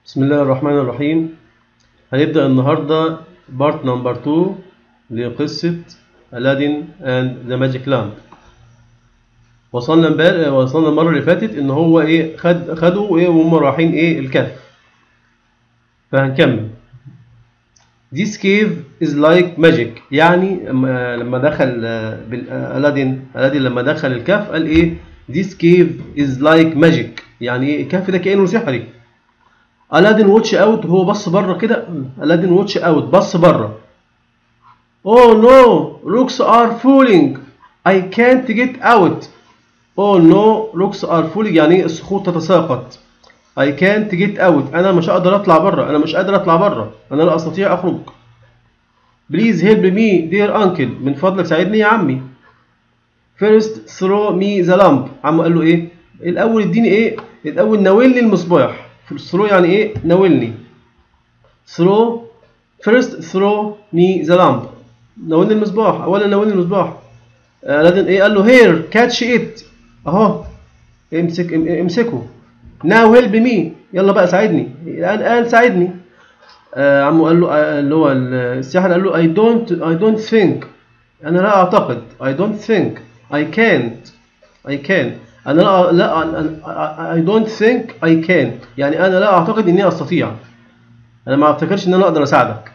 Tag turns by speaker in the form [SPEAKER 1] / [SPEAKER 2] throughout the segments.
[SPEAKER 1] بسم الله الرحمن الرحيم هنبدأ النهاردة بارت نمبر 2 لقصة ألادين اند ذا ماجيك لامب وصلنا امبارح وصلنا المرة اللي فاتت إن هو إيه خد خدوا إيه وهم رايحين إيه الكهف فهنكمل This cave is like magic يعني لما لما دخل ألادين ألادين لما دخل الكهف قال إيه This cave is like magic يعني إيه الكهف ده كأنه سحري ألادين واتش اوت هو بص بره كده ألادين واتش اوت بص بره Oh no rocks are falling I can't get out Oh no rocks are falling يعني الصخور تتساقط I can't get out أنا مش هقدر أطلع بره أنا مش قادر أطلع بره أنا لا أستطيع أخرج Please help me dear uncle من فضلك ساعدني يا عمي First throw me the lamp عمو قال له إيه الأول اديني إيه الأول ناولني المصباح throw يعني إيه ناولني throw first throw me the lamp ناولني المصباح أولا ناولني المصباح آه لازم إيه قال له here catch it أهو امسك امسكه now help me يلا بقى ساعدني الآن الآن ساعدني آه عمو قال له آه اللي هو الساحر قال له I don't I don't think أنا لا أعتقد I don't think I can't I can't أنا لا لا I don't think I can يعني أنا لا أعتقد إني أستطيع أنا ما أفتكرش إن أنا أقدر أساعدك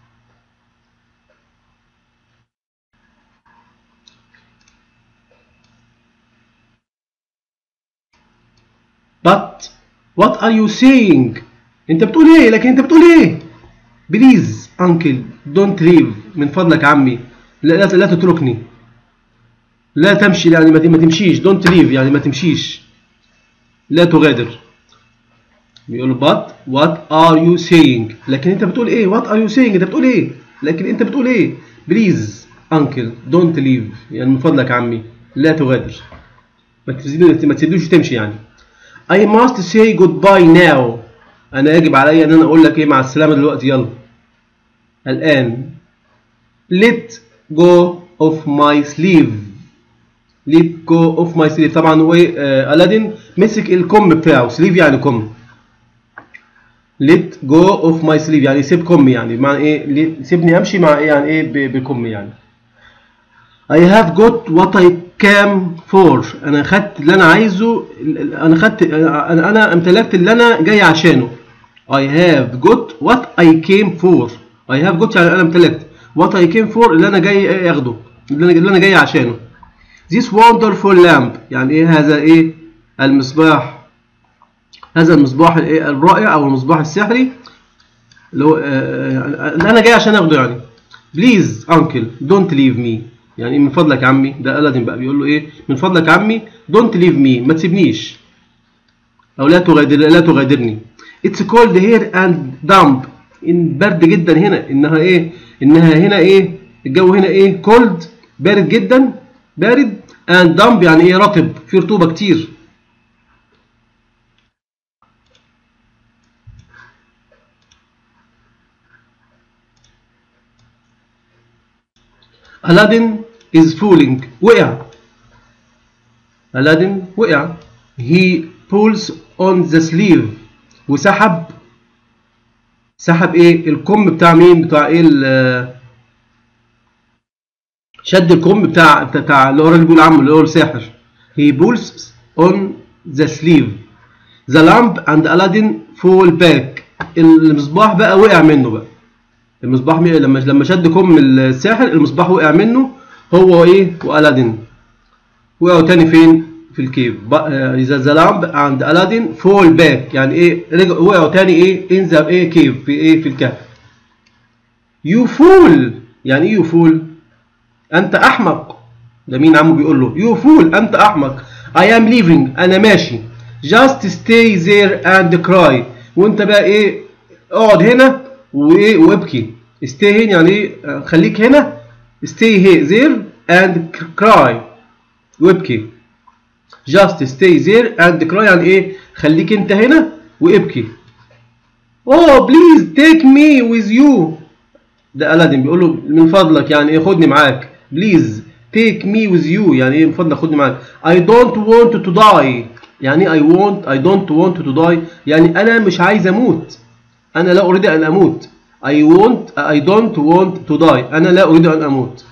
[SPEAKER 1] But what are you saying أنت بتقول إيه لكن أنت بتقول إيه بليز أنكل دونت ليف من فضلك عمي لا لا, لا تتركني لا تمشي يعني ما تمشيش دونت ليف يعني ما تمشيش لا تغادر بيقول but what are you saying لكن انت بتقول ايه what are you saying انت بتقول ايه لكن انت بتقول ايه بليز انكل دونت ليف يعني من فضلك عمي لا تغادر ما تسيبوش ما تسيبوش تمشي يعني I must say goodbye now انا يجب علي ان انا اقول لك ايه مع السلامه دلوقتي يلا الان let go of my sleeve let go of my sleeve طبعا هو ايه آه الادين مسك الكم بتاعه سليف يعني كم let go of my sleeve يعني سيب كم يعني بمعنى ايه سيبني امشي مع ايه يعني ايه بكم يعني I have got what I came for انا خدت اللي انا عايزه انا خدت انا انا امتلكت اللي انا جاي عشانه I have got what I came for I have got يعني انا امتلكت what I came for اللي انا جاي اخده اللي انا اللي انا جاي عشانه This wonderful lamp يعني ايه هذا ايه المصباح هذا المصباح الايه الرائع او المصباح السحري اللي هو اللي انا جاي عشان اخده يعني بليز انكل دونت ليف مي يعني من فضلك يا عمي ده ألادين بقى بيقول له ايه من فضلك يا عمي دونت ليف مي ما تسيبنيش او لا تغادر لا تغادرني اتس كولد هير اند دامب ان برد جدا هنا انها ايه انها هنا ايه الجو هنا ايه كولد بارد جدا بارد اند دامب يعني ايه رطب فيه رطوبه كتير Aladdin is falling وقع Aladdin وقع he pulls on the sleeve وسحب سحب ايه الكم بتاع مين بتاع ايه شد الكم بتاع بتاع اللي هو الراجل بيقول عمه اللي هو الساحر he pulls on the sleeve the lamp and Aladdin fall back المصباح بقى وقع منه بقى المصباح لما لما شد كم الساحر المصباح وقع منه هو ايه وألادين وقعوا تاني فين في الكيف اذا ذا لامب عند ألادين فول باك يعني ايه رجعوا وقعوا تاني ايه ان ذا ايه كيف في ايه في الكهف يو فول يعني ايه يو فول انت احمق ده مين عمو بيقول له يو فول انت احمق I am leaving انا ماشي just stay there and cry وانت بقى ايه اقعد هنا وايه وابكي stay هنا يعني ايه خليك هنا stay here there and cry وابكي just stay there and cry يعني ايه خليك انت هنا وابكي oh please take me with you ده ألادين بيقول له من فضلك يعني ايه خدني معاك please take me with you يعني ايه من فضلك خدني معاك I don't want to die يعني I want I don't want to die يعني أنا مش عايز أموت أنا لا أريد أن أموت I want I don't want to die أنا لا أريد أن أموت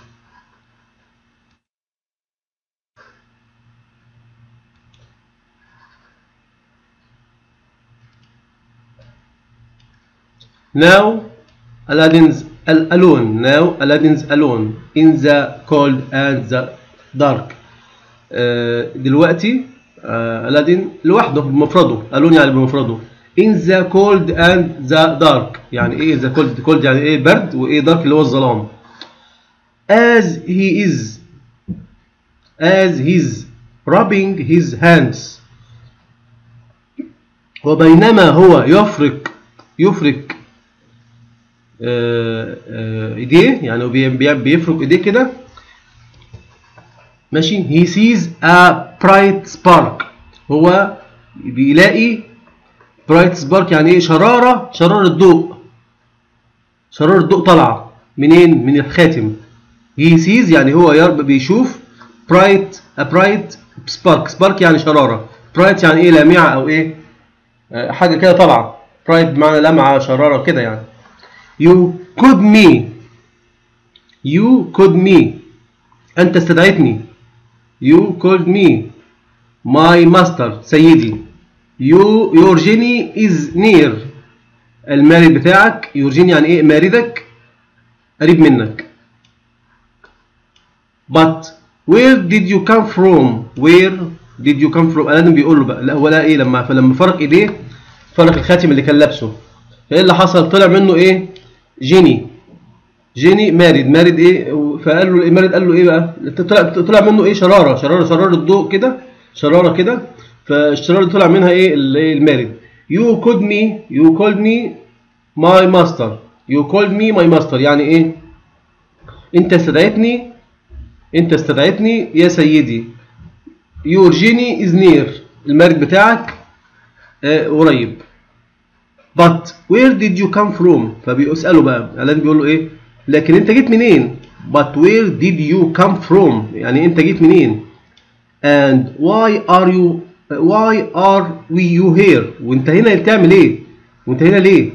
[SPEAKER 1] Now Aladdin's al- alone. Now Aladdin's alone in the cold and the dark. آه، دلوقتي آه، ألادين لوحده بمفرده alone يعني بمفرده in the cold and the dark يعني ايه the cold cold يعني ايه برد وايه dark اللي هو الظلام as he is as he's rubbing his hands وبينما هو يفرك يفرك آه، آه، ايديه يعني هو بي- بي- بيفرك ايديه كده ماشي he sees a bright spark هو بيلاقي bright spark يعني ايه شرارة شرارة ضوء شرارة ضوء طالعة منين من الخاتم he sees يعني هو يرب بيشوف bright a bright spark spark يعني شرارة bright يعني ايه لامعة او ايه آه، حاجة كده طالعة bright بمعنى لمعة شرارة كده يعني you could me you could me أنت استدعيتني you called me my master سيدي you your genie is near المارد بتاعك your genie يعني ايه ماردك قريب منك but where did you come from where did you come from ألادين بيقول له بقى لا هو لا ايه لما فلما فرق ايديه فرق الخاتم اللي كان لابسه فايه اللي حصل طلع منه ايه جيني جيني مارد مارد ايه فقال له المارد قال له ايه بقى طلع طلع منه ايه شراره شراره شراره ضوء كده شراره كده فالشراره اللي طلع منها ايه ال- إيه المارد you called me you called me my master you called me my master يعني ايه انت استدعيتني انت استدعيتني يا سيدي your genie is near المارد بتاعك آه قريب but where did you come from فبيسأله بقى الذي بيقول له ايه لكن انت جيت منين but where did you come from يعني انت جيت منين and why are you why are we you here وانت هنا بتعمل ايه وانت هنا ليه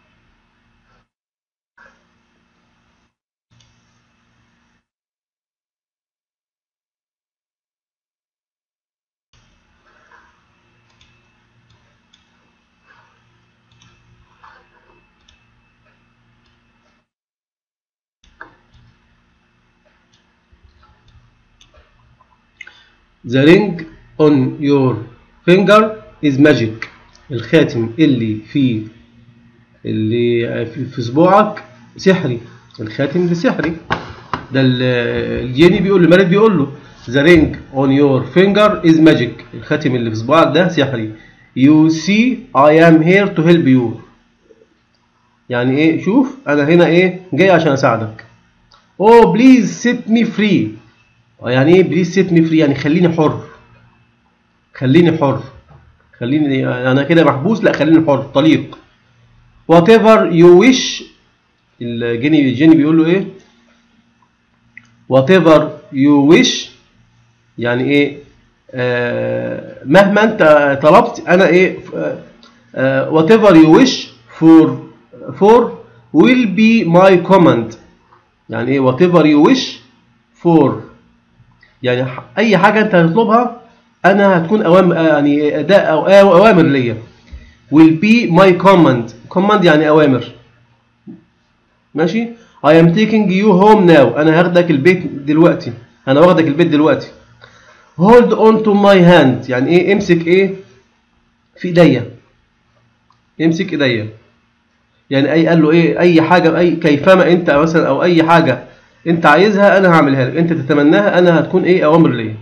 [SPEAKER 1] The ring on your finger is magic. الخاتم اللي في اللي في في صباعك سحري. الخاتم ده سحري. ده ال- الجيني بيقول الملك بيقول له The ring on your finger is magic. الخاتم اللي في صباعك ده سحري. You see I am here to help you. يعني ايه شوف انا هنا ايه جاي عشان اساعدك. Oh please set me free. يعني ايه بليز سيت مي فري يعني خليني حر خليني حر خليني انا كده محبوس لا خليني حر طليق whatever you wish الجيني الجيني بيقول له ايه whatever you wish يعني ايه آه مهما انت طلبت انا ايه آه whatever you wish for for will be my command يعني ايه whatever you wish for يعني ح- اي حاجه انت هتطلبها انا هتكون اوامر يعني اداء او أو- اوامر ليا will be my command command يعني اوامر ماشي I am taking you home now انا هاخدك البيت دلوقتي انا واخدك البيت دلوقتي hold on to my hand يعني ايه امسك ايه في ايديا امسك ايديا يعني اي قال له ايه اي حاجه اي كيفما انت مثلا او اي حاجه انت عايزها انا هعملها لك انت تتمناها انا هتكون ايه اوامر ليا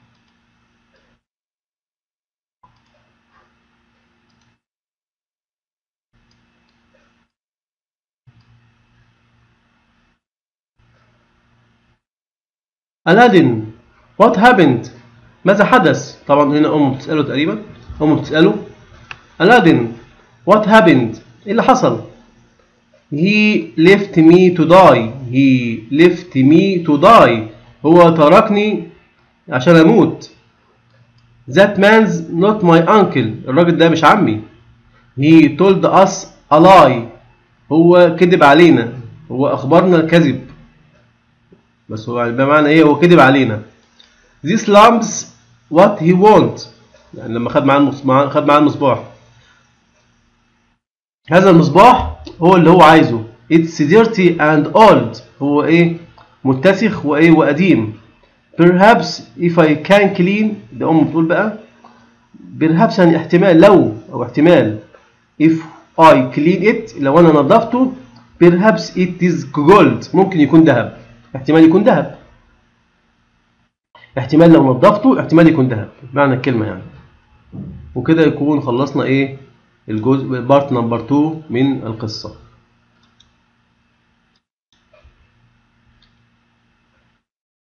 [SPEAKER 1] Aladdin what happened ماذا حدث طبعا هنا امه بتساله تقريبا امه بتساله Aladdin what happened ايه اللي حصل He left me to die. He left me to die. هو تركني عشان أموت. That man's not my uncle. الراجل ده مش عمي. He told us a lie هو كذب علينا هو اخبرنا كذب بس هو بمعنى ايه هو كذب علينا this lamps what he want يعني لما خد معاه المص- مع- خد معاه المصباح هذا المصباح هو اللي هو عايزه it's dirty and old هو ايه متسخ وايه وقديم perhaps if I can clean ده ام بتقول بقى perhaps يعني احتمال لو او احتمال if I clean it لو انا نظفته perhaps it is gold ممكن يكون ذهب احتمال يكون ذهب احتمال لو نظفته احتمال يكون ذهب معنى الكلمة يعني وكده يكون خلصنا ايه الجزء بارت نمبر 2 من القصة